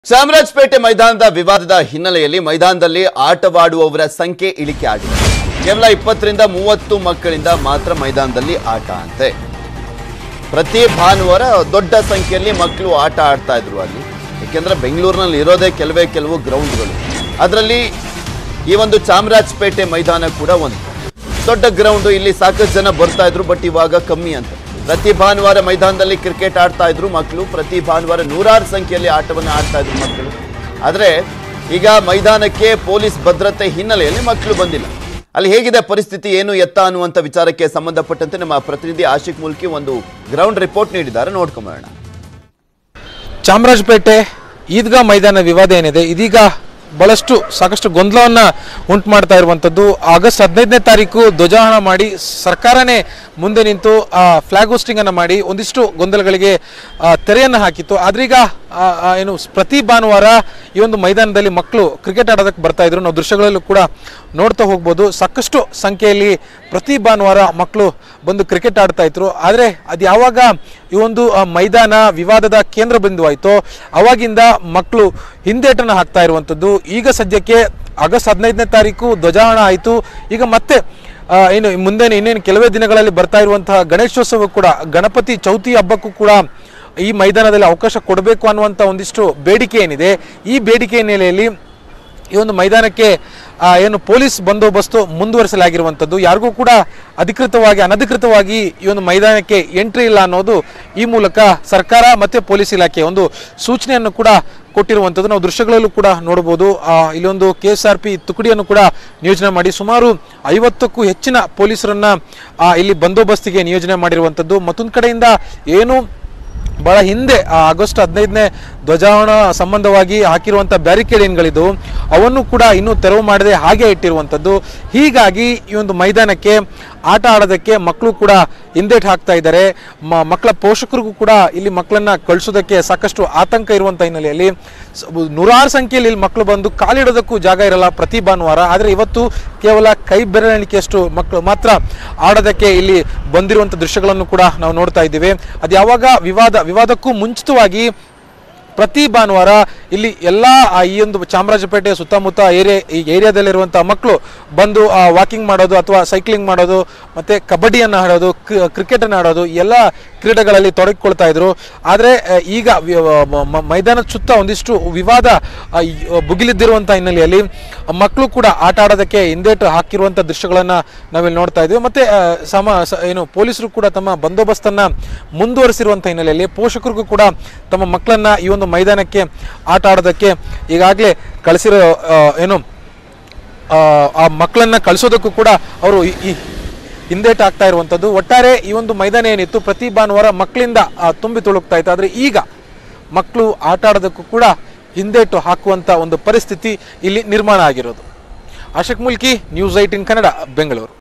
ಚಾಮರಾಜಪೇಟೆ ಮೈದಾನದ ವಿವಾದದ ಹಿನ್ನೆಲೆಯಲ್ಲಿ ಮೈದಾನದಲ್ಲಿ ಆಟವಾಡುವವರ ಸಂಖ್ಯೆ ಇಳಿಕೆ ಆಗಿದೆ ಕೇವಲ ಇಪ್ಪತ್ತರಿಂದ ಮೂವತ್ತು ಮಕ್ಕಳಿಂದ ಮಾತ್ರ ಮೈದಾನದಲ್ಲಿ ಆಟ ಅಂತೆ ಪ್ರತಿ ಭಾನುವಾರ ದೊಡ್ಡ ಸಂಖ್ಯೆಯಲ್ಲಿ ಮಕ್ಕಳು ಆಟ ಆಡ್ತಾ ಇದ್ರು ಅಲ್ಲಿ ಯಾಕೆಂದ್ರೆ ಬೆಂಗಳೂರಿನಲ್ಲಿ ಇರೋದೇ ಕೆಲವೇ ಕೆಲವು ಗ್ರೌಂಡ್ಗಳು ಅದರಲ್ಲಿ ಈ ಒಂದು ಚಾಮರಾಜಪೇಟೆ ಮೈದಾನ ಕೂಡ ಒಂದು ದೊಡ್ಡ ಗ್ರೌಂಡ್ ಇಲ್ಲಿ ಸಾಕಷ್ಟು ಜನ ಬರ್ತಾ ಇದ್ರು ಬಟ್ ಇವಾಗ ಕಮ್ಮಿ ಅಂತ ಪ್ರತಿ ಭಾನುವಾರ ಮೈದಾನದಲ್ಲಿ ಕ್ರಿಕೆಟ್ ಆಡ್ತಾ ಇದ್ರು ಮಕ್ಕಳು ಪ್ರತಿ ಭಾನುವಾರ ನೂರಾರು ಸಂಖ್ಯೆಯಲ್ಲಿ ಆಟವನ್ನು ಆಡ್ತಾ ಇದ್ರು ಮಕ್ಕಳು ಆದರೆ ಈಗ ಮೈದಾನಕ್ಕೆ ಪೊಲೀಸ್ ಭದ್ರತೆ ಹಿನ್ನೆಲೆಯಲ್ಲಿ ಮಕ್ಕಳು ಬಂದಿಲ್ಲ ಅಲ್ಲಿ ಹೇಗಿದೆ ಪರಿಸ್ಥಿತಿ ಏನು ಎತ್ತ ಅನ್ನುವಂಥ ವಿಚಾರಕ್ಕೆ ಸಂಬಂಧಪಟ್ಟಂತೆ ನಮ್ಮ ಪ್ರತಿನಿಧಿ ಆಶಿಕ್ ಮುಲ್ಕಿ ಒಂದು ಗ್ರೌಂಡ್ ರಿಪೋರ್ಟ್ ನೀಡಿದ್ದಾರೆ ನೋಡ್ಕೊಂಬರೋಣ ಚಾಮರಾಜಪೇಟೆ ಈದ್ಗಾ ಮೈದಾನ ವಿವಾದ ಏನಿದೆ ಇದೀಗ ಬಹಳಷ್ಟು ಸಾಕಷ್ಟು ಗೊಂದಲವನ್ನ ಉಂಟು ಮಾಡ್ತಾ ಇರುವಂಥದ್ದು ಆಗಸ್ಟ್ ಹದಿನೈದನೇ ತಾರೀಕು ಧ್ವಜಾರೋಹಣ ಮಾಡಿ ಸರ್ಕಾರನೇ ಮುಂದೆ ನಿಂತು ಫ್ಲಾಗ್ ಹೋಸ್ಟಿಂಗ್ ಅನ್ನು ಮಾಡಿ ಒಂದಿಷ್ಟು ಗೊಂದಲಗಳಿಗೆ ಆ, ತೆರೆಯನ್ನು ಹಾಕಿತ್ತು ಆದ್ರೀಗ ಆ, ಆ, ಏನು ಪ್ರತಿ ಭಾನುವಾರ ಈ ಒಂದು ಮೈದಾನದಲ್ಲಿ ಮಕ್ಕಳು ಕ್ರಿಕೆಟ್ ಆಡೋದಕ್ಕೆ ಬರ್ತಾ ಇದ್ರು ನಾವು ದೃಶ್ಯಗಳಲ್ಲೂ ಕೂಡ ನೋಡ್ತಾ ಹೋಗ್ಬೋದು ಸಾಕಷ್ಟು ಸಂಖ್ಯೆಯಲ್ಲಿ ಪ್ರತಿ ಭಾನುವಾರ ಮಕ್ಕಳು ಬಂದು ಕ್ರಿಕೆಟ್ ಆಡ್ತಾ ಇದ್ರು ಆದರೆ ಅದು ಯಾವಾಗ ಈ ಒಂದು ಆ, ಮೈದಾನ ವಿವಾದದ ಕೇಂದ್ರ ಬಿಂದು ಆಯಿತೋ ಅವಾಗಿಂದ ಮಕ್ಕಳು ಹಿಂದೇಟನ್ನು ಹಾಕ್ತಾ ಇರುವಂಥದ್ದು ಈಗ ಸದ್ಯಕ್ಕೆ ಆಗಸ್ಟ್ ಹದಿನೈದನೇ ತಾರೀಕು ಧ್ವಜಾರೋಹಣ ಆಯಿತು ಈಗ ಮತ್ತೆ ಆ, ಏನು ಮುಂದೆ ಇನ್ನೇನು ಕೆಲವೇ ದಿನಗಳಲ್ಲಿ ಬರ್ತಾ ಇರುವಂತಹ ಗಣೇಶೋತ್ಸವ ಕೂಡ ಗಣಪತಿ ಚೌತಿ ಹಬ್ಬಕ್ಕೂ ಕೂಡ ಈ ಮೈದಾನದಲ್ಲಿ ಅವಕಾಶ ಕೊಡಬೇಕು ಅನ್ನುವಂಥ ಒಂದಿಷ್ಟು ಬೇಡಿಕೆ ಏನಿದೆ ಈ ಬೇಡಿಕೆ ಹಿನ್ನೆಲೆಯಲ್ಲಿ ಈ ಒಂದು ಮೈದಾನಕ್ಕೆ ಆ, ಏನು ಪೊಲೀಸ್ ಬಂದೋಬಸ್ತು ಮುಂದುವರಿಸಲಾಗಿರುವಂಥದ್ದು ಯಾರಿಗೂ ಕೂಡ ಅಧಿಕೃತವಾಗಿ ಅನಧಿಕೃತವಾಗಿ ಈ ಒಂದು ಮೈದಾನಕ್ಕೆ ಎಂಟ್ರಿ ಇಲ್ಲ ಅನ್ನೋದು ಈ ಮೂಲಕ ಸರ್ಕಾರ ಮತ್ತೆ ಪೊಲೀಸ್ ಇಲಾಖೆ ಒಂದು ಸೂಚನೆಯನ್ನು ಕೂಡ ಕೊಟ್ಟಿರುವಂಥದ್ದು ನಾವು ದೃಶ್ಯಗಳಲ್ಲೂ ಕೂಡ ನೋಡಬಹುದು ಆ, ಇಲ್ಲೊಂದು ಕೆ ಎಸ್ ಆರ್ ಪಿ ತುಕಡಿಯನ್ನು ಕೂಡ ನಿಯೋಜನೆ ಮಾಡಿ ಸುಮಾರು ಐವತ್ತಕ್ಕೂ ಹೆಚ್ಚಿನ ಪೊಲೀಸರನ್ನ ಆ, ಇಲ್ಲಿ ಬಂದೋಬಸ್ತಿಗೆ ನಿಯೋಜನೆ ಮಾಡಿರುವಂಥದ್ದು ಮತ್ತೊಂದು ಕಡೆಯಿಂದ ಏನು ಬಹಳ ಹಿಂದೆ ಆ ಆಗಸ್ಟ್ ಹದಿನೈದನೇ ಧ್ವಜಾರೋಹಣ ಸಂಬಂಧವಾಗಿ ಹಾಕಿರುವಂಥ ಬ್ಯಾರಿಕೇಡ್ ಏನ್ಗಳಿದ್ದು ಅವನ್ನು ಕೂಡ ಇನ್ನೂ ತೆರವು ಮಾಡದೆ ಹಾಗೆ ಇಟ್ಟಿರುವಂಥದ್ದು ಹೀಗಾಗಿ ಈ ಒಂದು ಮೈದಾನಕ್ಕೆ ಆಟ ಆಡೋದಕ್ಕೆ ಮಕ್ಕಳು ಕೂಡ ಹಿಂದೇಟ್ ಹಾಕ್ತಾ ಇದ್ದಾರೆ ಮ- ಮಕ್ಕಳ ಪೋಷಕರಿಗೂ ಕೂಡ ಇಲ್ಲಿ ಮಕ್ಕಳನ್ನ ಕಳಿಸೋದಕ್ಕೆ ಸಾಕಷ್ಟು ಆತಂಕ ಇರುವಂಥ ಹಿನ್ನೆಲೆಯಲ್ಲಿ ಸ- ನೂರಾರು ಸಂಖ್ಯೆಯಲ್ಲಿ ಇಲ್ಲಿ ಮಕ್ಕಳು ಬಂದು ಕಾಲಿಡೋದಕ್ಕೂ ಜಾಗ ಇರಲ್ಲ ಪ್ರತಿ ಭಾನುವಾರ ಆದರೆ ಇವತ್ತು ಕೇವಲ ಕೈ ಬೆರಳಿಕೆಯಷ್ಟು ಮಕ್ಕಳು ಮಾತ್ರ ಆಡೋದಕ್ಕೆ ಇಲ್ಲಿ ಬಂದಿರುವಂಥ ದೃಶ್ಯಗಳನ್ನು ಕೂಡ ನಾವು ನೋಡ್ತಾ ಇದ್ದೀವಿ ಅದು ಯಾವಾಗ ವಿವಾದ ವಿವಾದಕ್ಕೂ ಮುಂಚಿತವಾಗಿ ಪ್ರತಿ ಭಾನುವಾರ ಇಲ್ಲಿ ಎಲ್ಲ ಆ ಈ ಒಂದು ಚಾಮರಾಜಪೇಟೆ ಸುತ್ತಮುತ್ತ ಏರಿಯಾ ಈ ಏರಿಯಾದಲ್ಲಿರುವಂಥ ಮಕ್ಕಳು ಬಂದು ವಾಕಿಂಗ್ ಮಾಡೋದು ಅಥವಾ ಸೈಕ್ಲಿಂಗ್ ಮಾಡೋದು ಮತ್ತು ಕಬಡ್ಡಿಯನ್ನು ಆಡೋದು ಕ್ರಿಕೆಟನ್ನು ಆಡೋದು ಈ ಎಲ್ಲ ಕ್ರೀಡೆಗಳಲ್ಲಿ ತೊಡಗಿಕೊಳ್ತಾ ಇದ್ರು ಆದರೆ ಈಗ ವಿ- ಮ- ಮ- ಮೈದಾನದ ಸುತ್ತ ಒಂದಿಷ್ಟು ವಿವಾದ ಆ, ಈ, ಆ, ಭುಗಿಲಿದ್ದಿರುವಂಥ ಹಿನ್ನೆಲೆಯಲ್ಲಿ ಮಕ್ಕಳು ಕೂಡ ಆಟ ಆಡೋದಕ್ಕೆ ಹಿಂದೇಟು ಹಾಕಿರುವಂಥ ದೃಶ್ಯಗಳನ್ನು ನಾವಿಲ್ಲಿ ನೋಡ್ತಾ ಇದ್ದೀವಿ ಮತ್ತು ಆ, ಸಮ ಸ- ಏನು ಪೊಲೀಸರು ಕೂಡ ತಮ್ಮ ಬಂದೋಬಸ್ತನ್ನು ಮುಂದುವರಿಸಿರುವಂಥ ಹಿನ್ನೆಲೆಯಲ್ಲಿ ಪೋಷಕರಿಗೂ ಕೂಡ ತಮ್ಮ ಮಕ್ಕಳನ್ನ ಈ ಒಂದು ಮೈದಾನಕ್ಕೆ ಆಟ ಆಡೋದಕ್ಕೆ ಈಗಾಗಲೇ ಕಳಿಸಿರೋ ಆ, ಏನು ಆ, ಆ ಮಕ್ಕಳನ್ನ ಕಳಿಸೋದಕ್ಕೂ ಕೂಡ ಅವರು ಈ- ಈ ಹಿಂದೇಟು ಆಗ್ತಾ ಇರುವಂಥದ್ದು ಒಟ್ಟಾರೆ ಈ ಒಂದು ಮೈದಾನ ಏನಿತ್ತು ಪ್ರತಿ ಭಾನುವಾರ ಮಕ್ಕಳಿಂದ ಆ, ತುಂಬಿ ತುಳುಕ್ತಾ ಇತ್ತು ಆದರೆ ಈಗ ಮಕ್ಕಳು ಆಟ ಆಡೋದಕ್ಕೂ ಕೂಡ ಹಿಂದೇಟು ಹಾಕುವಂಥ ಒಂದು ಪರಿಸ್ಥಿತಿ ಇಲ್ಲಿ ನಿರ್ಮಾಣ ಆಗಿರೋದು ಆಶಕ್ ಮುಲ್ಕಿ ನ್ಯೂಸ್ ಐಟಿನ್ ಕನ್ನಡ ಬೆಂಗಳೂರು